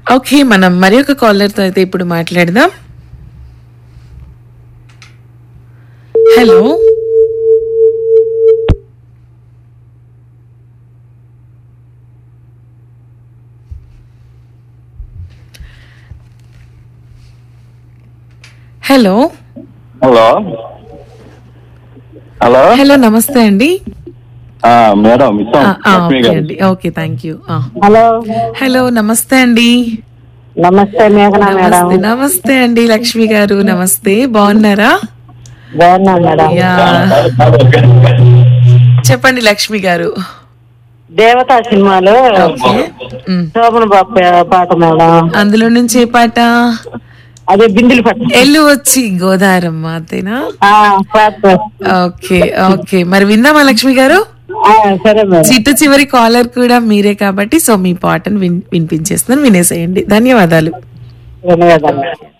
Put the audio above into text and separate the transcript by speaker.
Speaker 1: Okay మనం మరి ఒక కాలర్ తో అయితే ఇప్పుడు మాట్లాడదాం hello hello
Speaker 2: hello hello
Speaker 1: hello నమస్తే అండి
Speaker 2: ఆ, మేడం ఇస్తాం
Speaker 1: ఆ, ఆ,
Speaker 2: లక్ష్మి
Speaker 1: ఓకే
Speaker 2: గారు
Speaker 1: అండి ఓకే థ్యాంక్ యూ ఆ.
Speaker 3: హలో
Speaker 1: హలో నమస్తే అండి
Speaker 3: నమస్తే మేఘనా మేడం
Speaker 1: నమస్తే నమస్తే అండి లక్ష్మి గారు నమస్తే బాగున్నారా
Speaker 3: బాగున్నాను మేడం
Speaker 1: యా చెప్పండి లక్ష్మి గారు
Speaker 3: దేవతా సినిమాలో
Speaker 1: ఓకే ఉమ్.
Speaker 3: శోభన బాబు పా- పాట మేడం
Speaker 1: అందులో నుంచి ఏ పాట
Speaker 3: అదే బిందులు పట్టు
Speaker 1: ఎల్లు వచ్చి గోదారమ్మ అంతేనా
Speaker 3: ఆ, పాట
Speaker 1: ఓకే ఓకే మరి విందామా లక్ష్మి గారు
Speaker 3: ఆ, సరే మేడం
Speaker 1: చిట్ట చివరి కాలర్ కూడా మీరే కాబట్టి సో మీ పాటను విన్ వినిపించేస్తున్నాను వినేసేయండి ధన్యవాదాలు
Speaker 3: ధన్యవాదాలు